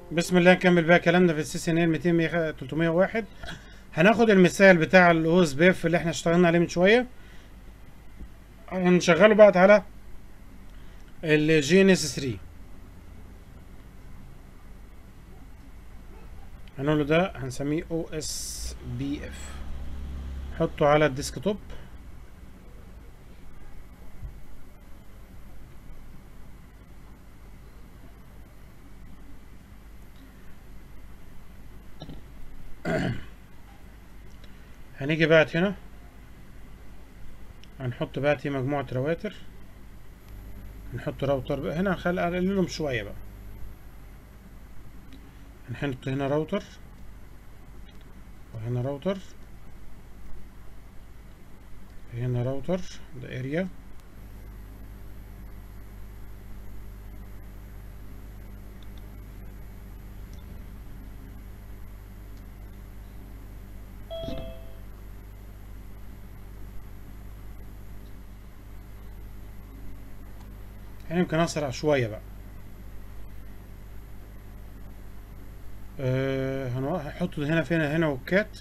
بسم الله نكمل بقى كلامنا في السي سي ان ال 200 301 هناخد المثال بتاع الاوز بيف اللي احنا اشتغلنا عليه من شويه هنشغله بقى على الجي ان اس 3 هنقول له ده هنسميه او اس بي اف نحطه على الديسكتوب هنيجي بقى هنا هنحط بقى مجموعة رواتر هنحط راوتر بقى هنا هنخلي اقللهم شوية بقى هنحط هنا راوتر وهنا راوتر هنا راوتر ده اريا يعني يمكن اسرع شوية بقى أه هنحط هنا فين هنا وكات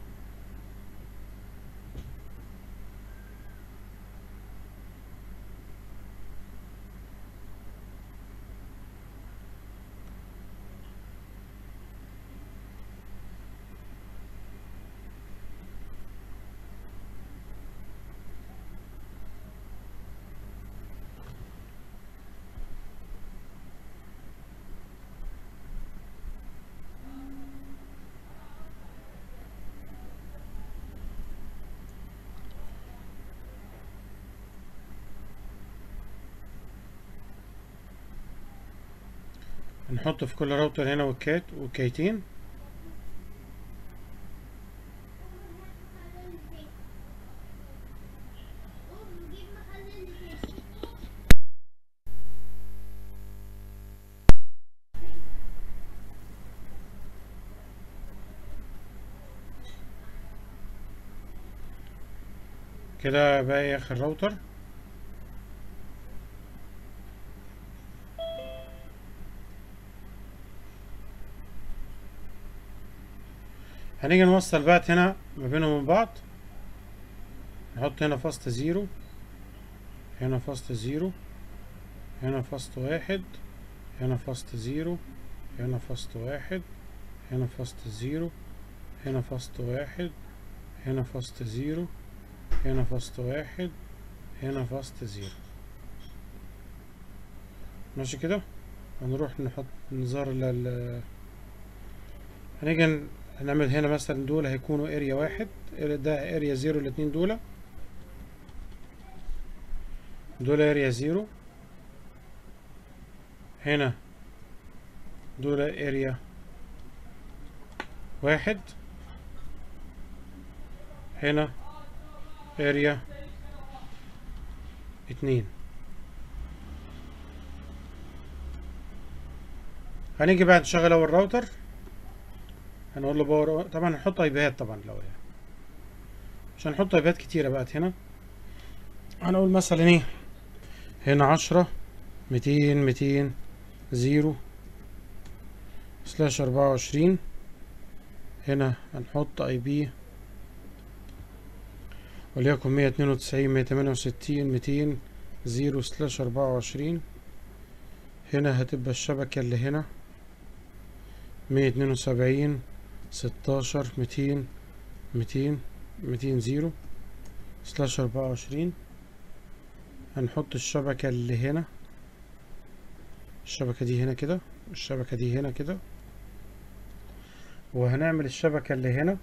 نحط في كل راوتر هنا وكات وكايتين كده باقي اخر راوتر هنيجي نوصل بقى هنا ما بينهم وبين بعض نحط هنا فاست زيرو هنا فاست زيرو هنا فاست واحد هنا فاست زيرو هنا فاست واحد هنا فاست زيرو هنا فاست واحد هنا فاست زيرو هنا فاست واحد هنا فاست زيرو ماشي كده هنروح نحط نظهر لل هنيجي هنعمل هنا مثلا دول هيكونوا اريا واحد ده اريا زيرو الاتنين دول دول اريا زيرو هنا دول اريا واحد هنا اريا اتنين هنيجي بقى نشغل اول راوتر هنقول له باور طبعا هنحط ايباد طبعا الاول يعني عشان نحط ايباد كتيرة بقت هنا هنقول مثلا ايه هنا عشرة ميتين ميتين زيرو سلاش اربعة وعشرين هنا هنحط اي بي وليكن مية اتنين وتسعين مية تمانية وستين ميتين زيرو سلاش اربعة وعشرين هنا هتبقى الشبكة اللي هنا مية اتنين وسبعين ستاشر ميتين ميتين ميتين زيرو سلاش اربعة وعشرين هنحط الشبكة اللي هنا الشبكة دي هنا كده الشبكة دي هنا كده وهنعمل الشبكة اللي هنا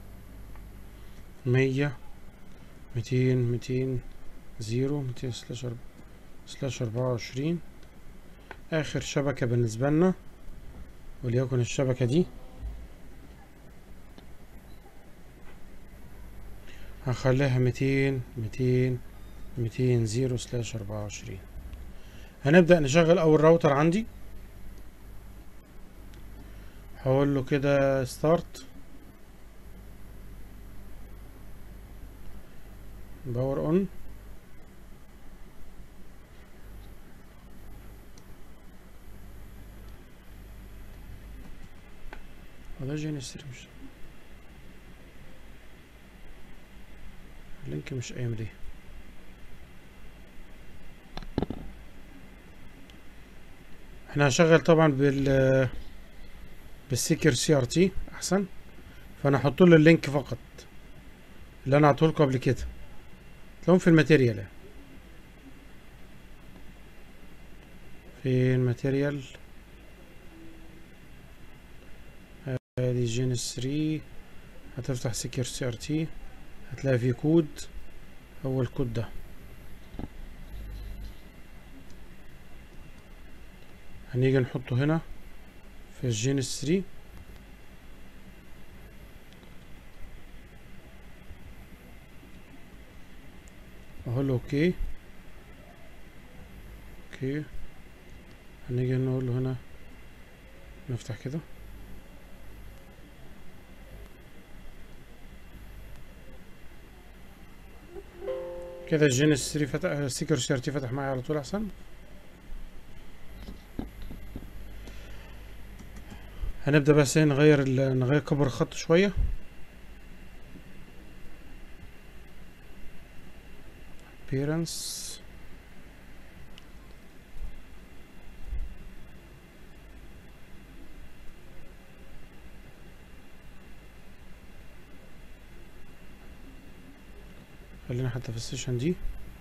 مية ميتين ميتين زيرو ميتين سلاش أربعة سلاش أربعة وعشرين آخر شبكة بالنسبة لنا وليكن الشبكة دي هخليها ميتين ميتين ميتين زيرو سلاش أربعة وعشرين هنبدأ نشغل أول راوتر عندي هقول له كده ستارت باور اون هو ده جين ستري مش اللينك مش ايام دي احنا هنشغل طبعا بال بالسيكر سي ار تي احسن فانا هحط له اللينك فقط اللي انا عطيه لكم قبل كده تلاقيهم في الماتيريال يعني. في الماتيريال ادي جين 3 هتفتح سيكر سي ار تي هتلاقي فيه كود هو الكود ده هنيجي نحطه هنا في الجين 3 اقول له اوكي اوكي هنيجي نقول له هنا نفتح كده كده الجين 3 فتح السيكر شيرتي فتح معايا على طول احسن هنبدأ بس إيه نغير ال- نغير كبر الخط شوية appearance خلينا حتى في السيشن دي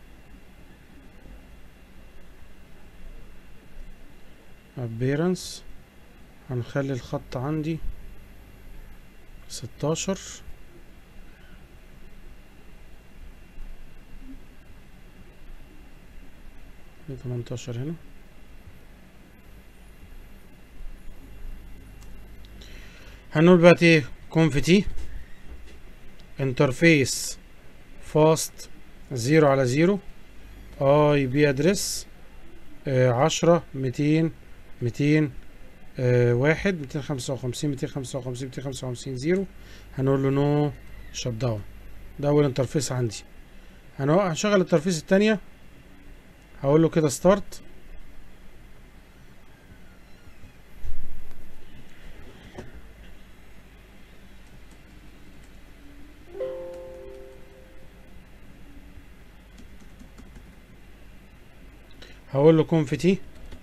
appearance هنخلي الخط عندي ستاشر تمنتاشر هنا هنقول بقى ايه كونفتي انترفيس فاست زيرو على زيرو اي بي ادرس عشرة ميتين ميتين آه واحد ميتين خمسة وخمسين ميتين خمسة وخمسين ميتين خمسة وخمسين زيرو هنقول له نو شت داون ده أول انترفيس عندي هنو- هنشغل الانترفيس التانية هقول له كده ستارت هقول له كونفتي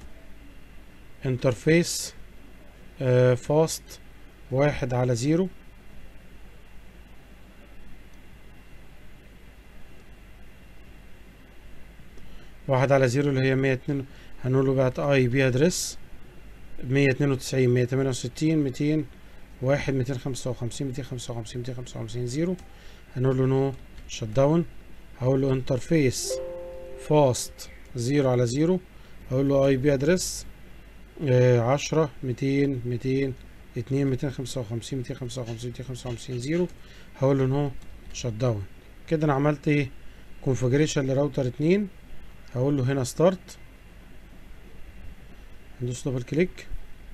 انترفيس فاست واحد على زيرو واحد على زيرو اللي هي مية اتنين هنقول له بقت اي بي ادرس مية اتنين وتسعين مية تمانية وستين ميتين واحد ميتين خمسة وخمسين ميتين خمسة وخمسين ميتين خمسة وخمسين زيرو هنقول له نو شت داون هقول له انترفيس فاست زيرو على زيرو هقول له اي بي ادرس عشرة ميتين ميتين اتنين ميتين خمسة وخمسين ميتين خمسة وخمسين ميتين خمسة وخمسين زيرو هقول له نو شت داون كده انا عملت ايه كونفجريشن لراوتر اتنين هقول له هنا ستارت ندوس دبل كليك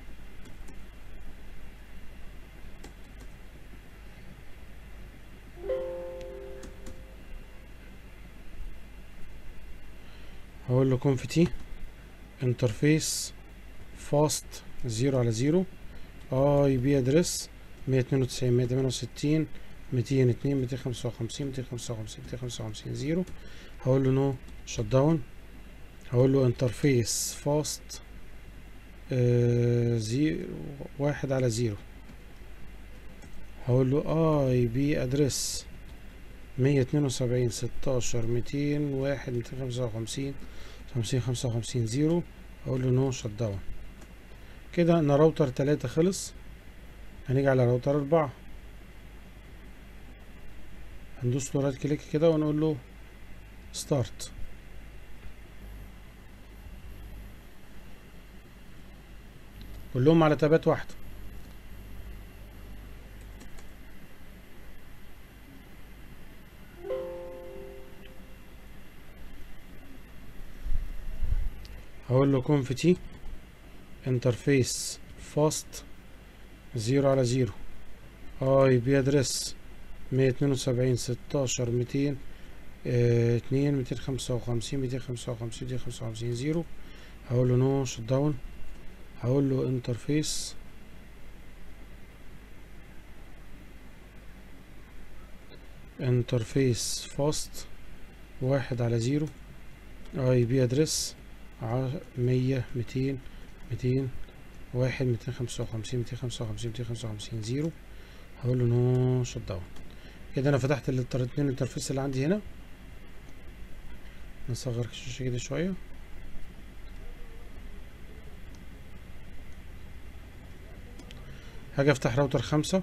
هقول له كونفتي انترفيس فاست زيرو على زيرو اي بي ادرس مية اتنين وتسعين مية تمانية وستين ميتين اتنين ميتين خمسة وخمسين ميتين خمسة وخمسين ميتين خمسة وخمسين زيرو هقول له نو شت داون هقول له انترفيس فاست زيرو واحد على زيرو هقول له اي بي ادرس مية اتنين وسبعين ستاشر ميتين واحد ميتين خمسة وخمسين خمسين خمسة وخمسين زيرو هقول له نو شت داون كده ان راوتر تلاتة خلص هنيجي على راوتر اربعة هندوس له رايت كليك كده ونقول له ستارت كلهم على تابات واحدة هقول له كونفتي انترفيس فاست زيرو على زيرو اي بي ادرس مية اتنين وسبعين ستاشر ميتين اتنين ميتين خمسة وخمسين ميتين خمسة وخمسين ميتين خمسة وخمسين زيرو هقول له نو شت داون هقول له انترفيس انترفيس فاست واحد على زيرو اي بي ادرس مية ميتين ميتين واحد ميتين خمسة وخمسين ميتين خمسة وخمسين ميتين خمسة وخمسين زيرو هقول له نو شت داون كده انا فتحت الاتنين انترفيس اللي عندي هنا نصغر الشاشة كده شوية هاجي افتح راوتر خمسة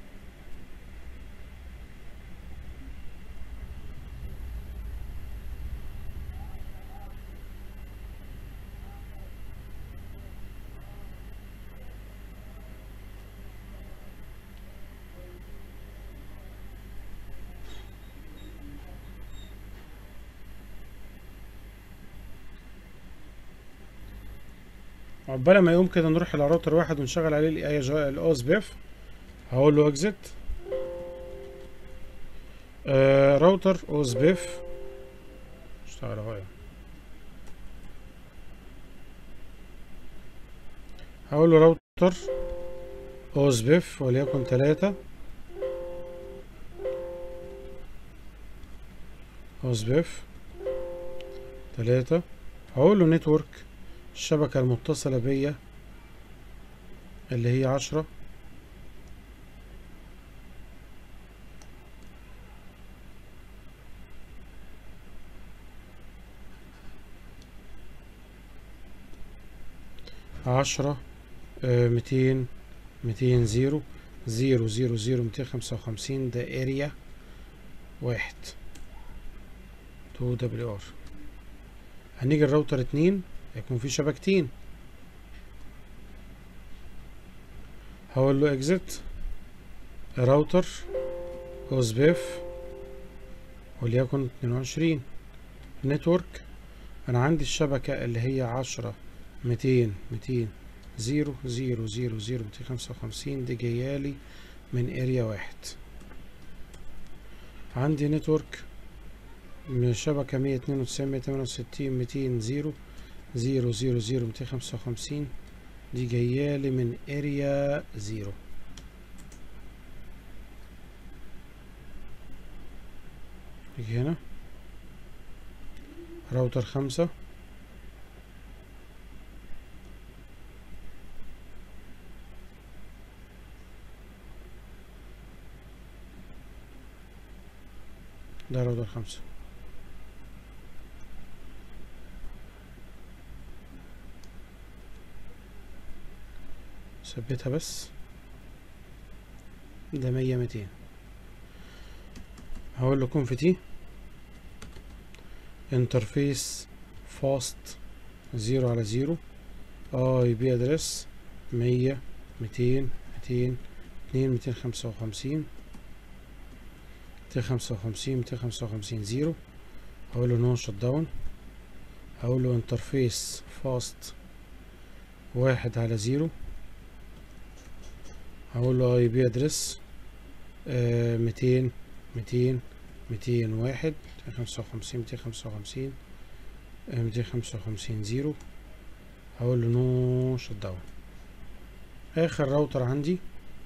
عقبال ما يقوم كده نروح على راوتر واحد ونشغل عليه الاي الاوس بيف هقول له اكزت آه راوتر اوس بيف اشتغل اهو هقول له راوتر اوس بيف وليكن تلاتة اوس بيف تلاتة هقول له نتورك الشبكة المتصلة بيا اللي هي عشرة عشرة ميتين ميتين زيرو زيرو زيرو زيرو ميتين خمسة وخمسين ده اريا واحد تو دبليو ار هنيجي الراوتر اتنين هيكون في شبكتين هقول له اكزت راوتر اوزبيف وليكن اتنين وعشرين نتورك انا عندي الشبكة اللي هي عشرة ميتين ميتين زيرو زيرو زيرو زيرو ميتين خمسة وخمسين دي جايالي من اريا واحد عندي نتورك من شبكة مية اتنين وتسعين مية تمانية وستين ميتين زيرو زيرو زيرو زيرو ميتين خمسة وخمسين دي جايالي من اريا زيرو نيجي هنا راوتر خمسة ده راوتر خمسة ثبتها بس ده مية ميتين هقول له كونفتي انترفيس فاست زيرو على زيرو اي بي ادرس مية ميتين ميتين اتنين ميتين خمسة وخمسين ميتين خمسة وخمسين ميتين خمسة وخمسين زيرو هقول له نو شت داون هقول له انترفيس فاست واحد على زيرو هقول له اي بي ادرس ميتين ميتين ميتين واحد ميتين خمسة وخمسين ميتين خمسة وخمسين ميتين خمسة وخمسين زيرو هقول له نو شت داون اخر راوتر عندي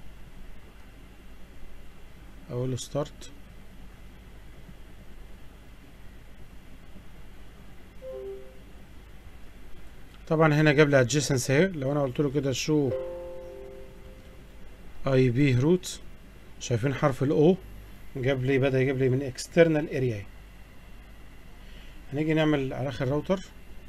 اقول له ستارت طبعا هنا جاب لي adjacent اهي لو انا قلت له كده شو اي بي روت شايفين حرف الاو جاب لي بدا يجيب لي من اكسترنال اريا هنيجي نعمل على اخر راوتر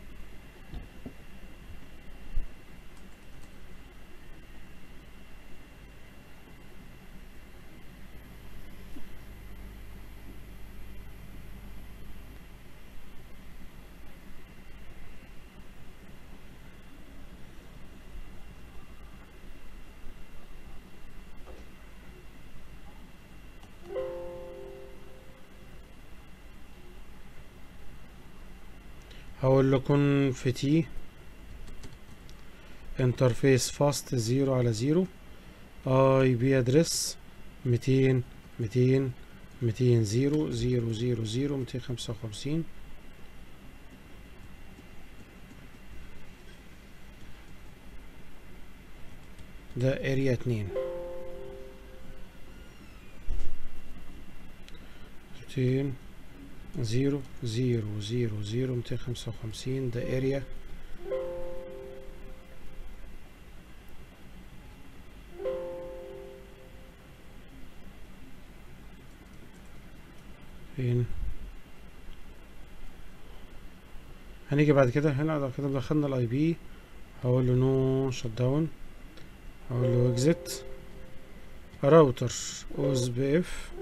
هقول لكم في تي انترفيس فاست زيرو على زيرو اي بي ادرس ميتين ميتين ميتين زيرو زيرو زيرو زيرو ميتين خمسة وخمسين ده اريا اتنين ميتين زيرو زيرو زيرو زيرو ميتين خمسة وخمسين ده اريا فين هنيجي بعد كده هنا بعد كده دخلنا الاي بي هقول له نو شت داون هقول له اكزيت راوتر اوز بي اف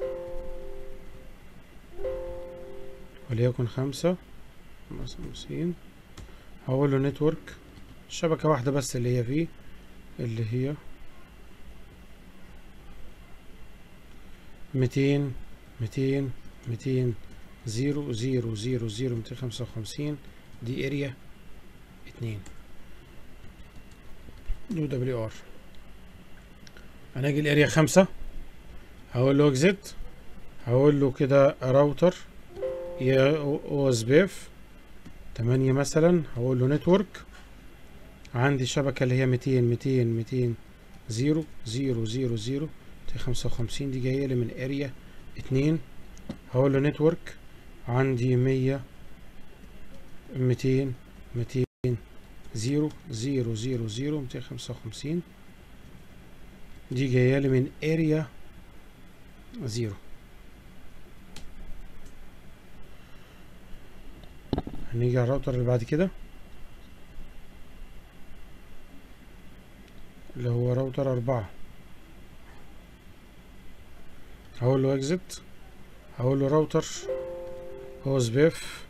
وليكن خمسة خمسة وخمسين هقول له نتورك شبكة واحدة بس اللي هي فيه اللي هي ميتين ميتين ميتين زيرو زيرو زيرو زيرو ميتين خمسة وخمسين دي اريا اتنين يو دبليو ار هنجي الاريا خمسة هقول له اكزيت هقول له كده راوتر يا او اس بي اف تمانية مثلا هقول له نتورك عندي شبكة اللي هي ميتين ميتين ميتين زيرو زيرو زيرو زيرو خمسة وخمسين دي جاية لي من اريا اتنين هقول له نتورك عندي مية ميتين ميتين زيرو زيرو زيرو زيرو ميتين خمسة وخمسين دي جاية لي من اريا زيرو هنيجي على الراوتر اللي بعد كده اللي هو راوتر أربعة هقول له اكزيت هقول له راوتر هوز بيف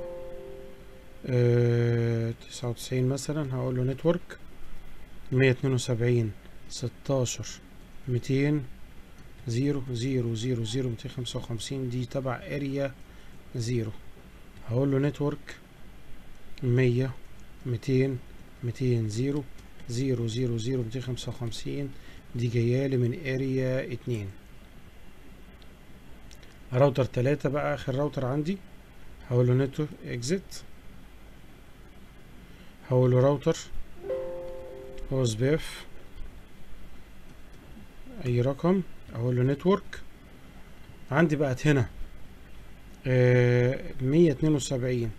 تسعة وتسعين مثلا هقول له نتورك مية اتنين وسبعين ستاشر ميتين زيرو زيرو زيرو زيرو ميتين خمسة وخمسين دي تبع اريا زيرو هقول له نتورك مية ميتين ميتين زيرو زيرو زيرو زيرو ميتين خمسة وخمسين دي جايالي من اريا اتنين راوتر تلاتة بقى اخر راوتر عندي هقول له نتو اكزيت هقول له راوتر هوز بيف اي رقم اقول له نتورك عندي بقت هنا مية اتنين وسبعين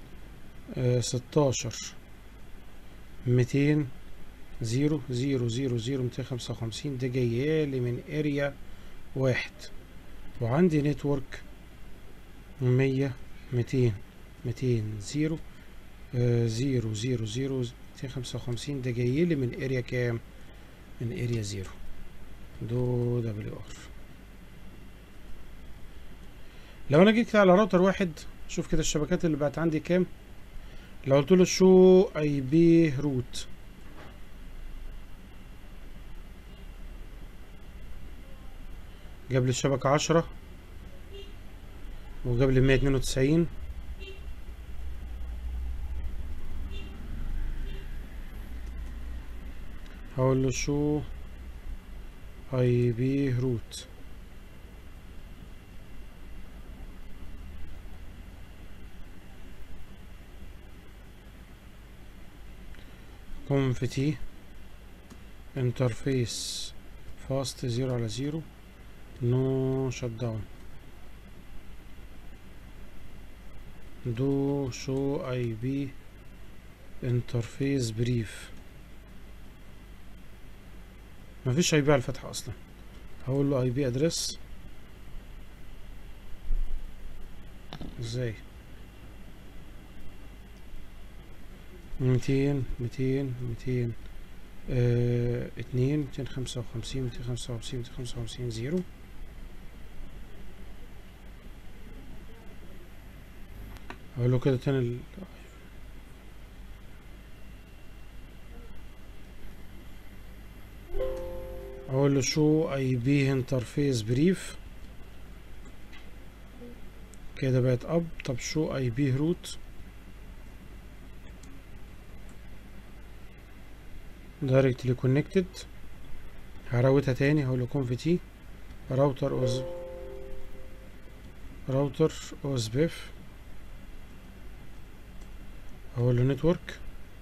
ستاشر ميتين زيرو زيرو زيرو زيرو ميتين خمسة وخمسين ده جايالي من اريا واحد وعندي نتورك مية ميتين ميتين زيرو زيرو زيرو زيرو ميتين خمسة وخمسين ده جايلي من اريا كام من اريا زيرو دو دبليو ار لو انا جيت على راوتر واحد شوف كده الشبكات اللي بقت عندي كام لو قلت له شو اي بي روت جاب لي الشبكة عشرة وجاب لي مية اتنين وتسعين هقول له شو اي بي روت كونفتي انترفيس فاست زيرو على زيرو نو شت داون دو شو اي بي انترفيس بريف مفيش اي بي على الفتحة اصلا هقول له اي بي ادرس ازاي ميتين ميتين ميتين اه اتنين ميتين خمسة وخمسين ميتين خمسة وخمسين ميتين خمسة وخمسين زيرو اقول له كده تاني ال... اقول له شو اي بي انترفيس بريف كده بقت اب طب شو اي بي روت دايركتلي كونكتد هراوتها تاني هقول له كونفتي راوتر اوز راوتر اوز بيف هقول له نتورك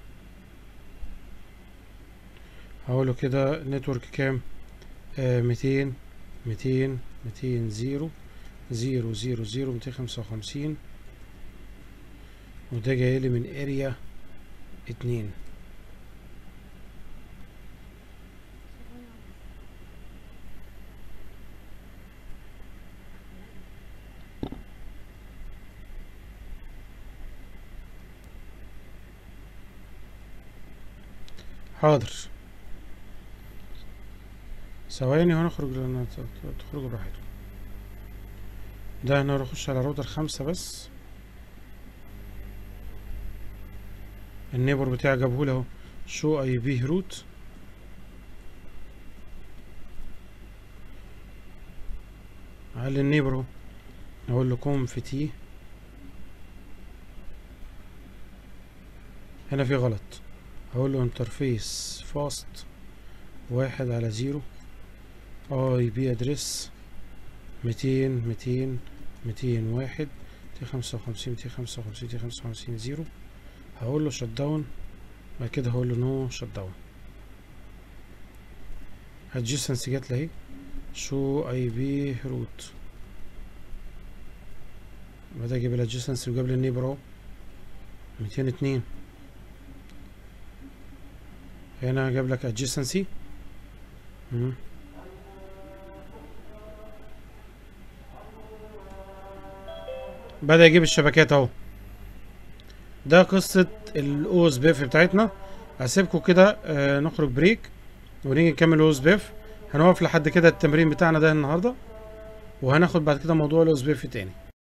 هقول له كده نتورك كام آه ميتين ميتين ميتين زيرو زيرو زيرو زيرو ميتين خمسة وخمسين وده جايلي من اريا اتنين حاضر ثواني وهنخرج لان تخرجوا براحتكم ده انا اخش على راوتر خمسة بس النيبر بتاعي جابهولي اهو شو اي بي روت على النيبر اهو اقول له كوم في تي هنا في غلط هقول له انترفيس فاست واحد على زيرو اي بي ادريس ميتين ميتين ميتين واحد ميتين خمسة وخمسين ميتين خمسة وخمسين ميتين خمسة وخمسين زيرو هقول له شت داون بعد كده هقول له نو شت داون adjacency جات لي اهي شو اي بي روت بدأ اجيب الادجيسنسي وجاب لي النيبر اهو ميتين اتنين هنا جاب لك adjacency مم. بدأ يجيب الشبكات اهو ده قصة الاوز بيف بتاعتنا هسيبكم كده آه نخرج بريك ونيجي نكمل الاوز بيف هنقف لحد كده التمرين بتاعنا ده النهارده وهناخد بعد كده موضوع الاوز بيف تاني